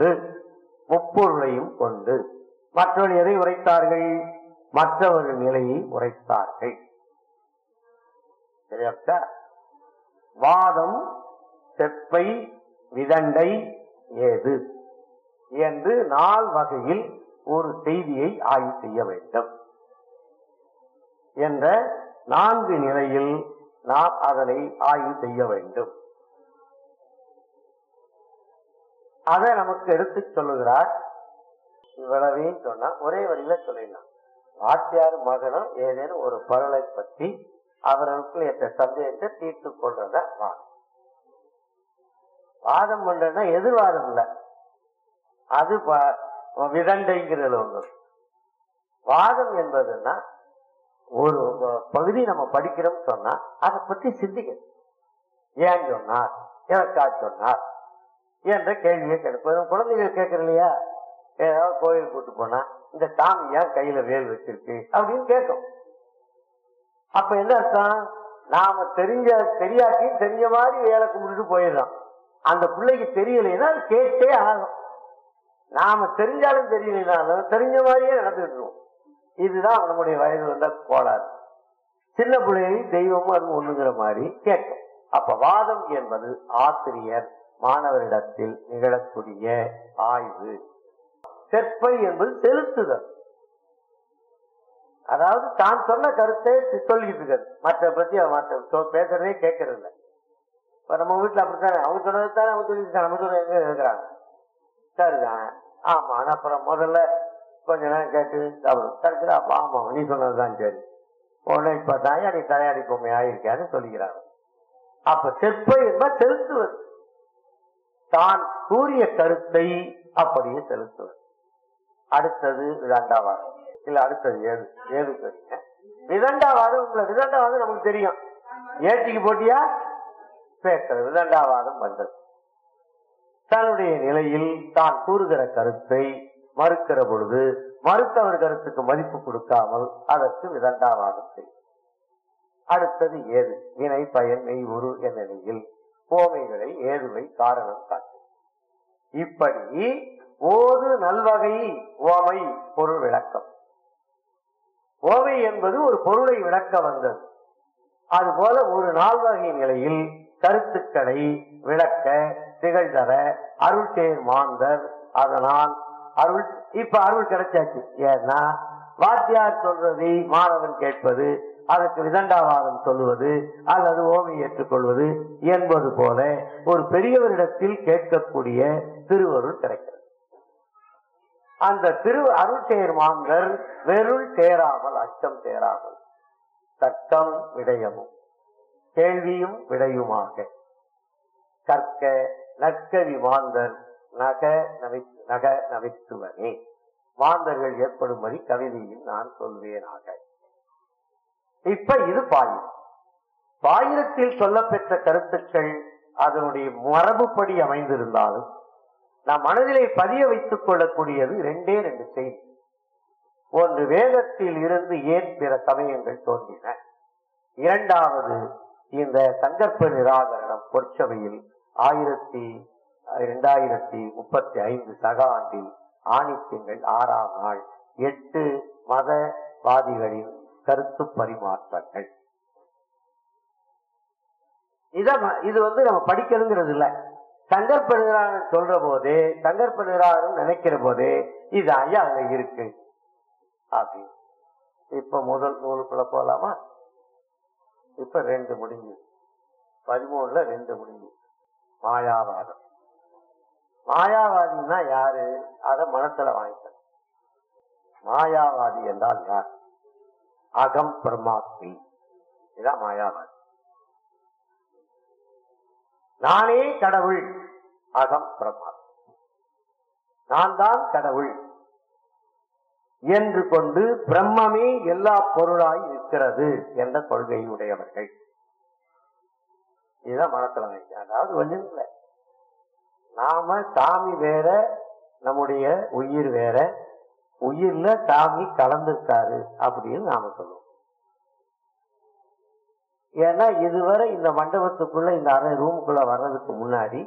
கொண்டு முப்பொருளையும் கொண்டு மற்றவர்கள் எதை உரைத்தார்கள் மற்றவர்கள் நிலையை உரைத்தார்கள் சரியாச்சா வாதம் செப்பை விதண்டை ஏது என்று நால் வகையில் ஒரு செய்தியை ஆய்வு செய்ய வேண்டும் என்ற நான்கு நிலையில் நாம் அதனை ஆய்வு செய்ய வேண்டும் அதை நமக்கு எடுத்துச் சொல்லுகிறார் இவ்வளவையும் சொன்னா ஒரே வரியில சொல்லிடலாம் வாத்தியார் மகனும் ஏதேனும் ஒரு பொருளை பற்றி அவர்களுக்குள் ஏற்ற சந்தேகத்தை தீர்த்துக் கொள்றத வாதம் வாதம் பண்றதுன்னா எதிர்வாதம் இல்ல அது ப- விதண்டைங்கிறது ஒண்ணு வாதம் என்பதுன்னா ஒரு பகுதி நம்ம படிக்கிறோம் சொன்னா அதை பற்றி சிந்திக்கணும் ஏன் சொன்னார் எதற்கா சொன்னார் என்ற கேள்வியை கேட்போம் குழந்தைகள் கேட்கற இல்லையா ஏதாவது கோயில் கூட்டு போனா இந்த சாமி ஏன் கையில வேல் வச்சிருக்கு அப்படின்னு கேட்கும் அப்ப என்ன அர்த்தம் நாம தெரிஞ்ச தெரியாட்டியும் தெரிஞ்ச மாதிரி வேலை கும்பிட்டுட்டு போயிடுறோம் அந்த பிள்ளைக்கு தெரியலைன்னா அது கேட்டே ஆகும் நாம தெரிஞ்சாலும் தெரியலைனாலும் தெரிஞ்ச மாதிரியே நடந்துட்டு இருக்கோம் இதுதான் நம்முடைய வயது வந்த கோளாறு சின்ன பிள்ளையை தெய்வமும் அது ஒண்ணுங்கிற மாதிரி கேட்கும் அப்ப வாதம் என்பது ஆசிரியர் மாணவரிடத்தில் நிகழக்கூடிய ஆய்வு செற்பை என்பது செலுத்துதல் அதாவது தான் சொன்ன கருத்தை சொல்லிட்டு இருக்காரு மற்ற பத்தி அவன் மற்ற சொ- பேசுறதே கேட்கறது இல்ல இப்ப நம்ம வீட்டுல அப்படித்தானே அவங்க சொன்னது தானே அவங்க சொல்லிட்டு நம்ம சொன்ன எங்க இருக்கிறாங்க சரிதான் ஆமா ஆனா அப்புறம் முதல்ல கொஞ்ச நேரம் கேட்டு சாப்பிடும் கடைசியில் அப்ப ஆமா நீ சொன்னதுதான் சரி உடனே இப்ப தாயா நீ தலையாடி பொம்மை ஆயிருக்கான்னு சொல்லிக்கிறாங்க அப்ப செப்பை என்பது செலுத்துவது தான் கூறிய கருத்தை அப்படியே செலுத்துவது அடுத்தது விதண்டாவாதம் இல்ல அடுத்தது ஏது ஏது தெரியுங்க விதண்டாவாதம் உங்களை விதண்டாவாதம் நமக்கு தெரியும் ஏற்றிக்கு போட்டியா பேசுறது விதண்டாவாதம் வந்தது தன்னுடைய நிலையில் தான் கூறுகிற கருத்தை மறுக்கிற பொழுது மறுத்தவர் கருத்துக்கு மதிப்பு கொடுக்காமல் அதற்கு விதண்டாவாதம் செய்யும் அடுத்தது ஏது வினை பயன் மெய் உரு என்ற நிலையில் கோமைகளை ஏதுவை காரணம் காட்டும் இப்படி ஓது நல்வகை ஓமை பொருள் விளக்கம் ஓமை என்பது ஒரு பொருளை விளக்க வந்தது அதுபோல ஒரு நால்வகை நிலையில் கருத்துக்களை விளக்க திகழ்தர அருள் தேர் மாந்தர் அதனால் அருள் இப்ப அருள் கிடைச்சாச்சு ஏன்னா வாத்தியார் சொல்றதை மாணவன் கேட்பது அதற்கு விதண்டாவாதம் சொல்லுவது அல்லது ஓமை ஏற்றுக்கொள்வது என்பது போல ஒரு பெரியவரிடத்தில் கேட்கக்கூடிய திருவருள் கிடைக்கிறது அந்த திரு அருள் தேர் மாந்தர் வெருள் தேராமல் அச்சம் தேராமல் தர்க்கம் விடயமும் கேள்வியும் விடையுமாக கற்க நற்கவி மாந்தர் நக நவி நக நவித்துவனே மாந்தர்கள் ஏற்படும்படி கவிதையில் நான் சொல்வேனாக இப்ப இது பாயிரம் பாயிரத்தில் சொல்லப்பெற்ற கருத்துக்கள் அதனுடைய மரபுப்படி அமைந்திருந்தாலும் நம் மனதிலே பதிய வைத்துக் கொள்ளக்கூடியது ரெண்டே ரெண்டு செய்தி ஒன்று வேதத்தில் இருந்து ஏன் பிற சமயங்கள் தோன்றின இரண்டாவது இந்த சங்கற்ப நிராகரணம் பொற்சபையில் ஆயிரத்தி இரண்டாயிரத்தி முப்பத்தி ஐந்து சக ஆண்டில் ஆணித்திங்கள் ஆறாம் நாள் எட்டு மதவாதிகளின் கருத்து பரிமாற்றங்கள் இத ம- இது வந்து நம்ம படிக்கணுங்கிறது இல்ல சங்கற்ப நிராகரணம் சொல்ற போதே சங்கற்ப நிராகரணம் நினைக்கிற போதே இது ஐயா அங்க இருக்கு அப்படி இப்ப முதல் நூலுக்குள்ள போலாமா இப்ப ரெண்டு முடிஞ்சு பதிமூணுல ரெண்டு முடிஞ்சு மாயாவாதம் மாயாவாதின்னா யாரு அத மனசுல வாங்கிக்கணும் மாயாவாதி என்றால் யார் அகம் பிரம்மாஸ்மி இதான் மாயாவாதி நானே கடவுள் அகம் பிரம்மா நான் தான் கடவுள் என்று கொண்டு பிரம்மமே எல்லா பொருளாய் இருக்கிறது என்ற கொள்கையை உடையவர்கள் இதுதான் மனசுல வைக்க அதாவது ஒண்ணும் இல்லை நாம சாமி வேற நம்முடைய உயிர் வேற உயிர்ல சாமி கலந்துருக்காரு அப்படின்னு நாம சொல்லுவோம் ஏன்னா இதுவரை இந்த மண்டபத்துக்குள்ள இந்த அறை ரூமுக்குள்ள வர்றதுக்கு முன்னாடி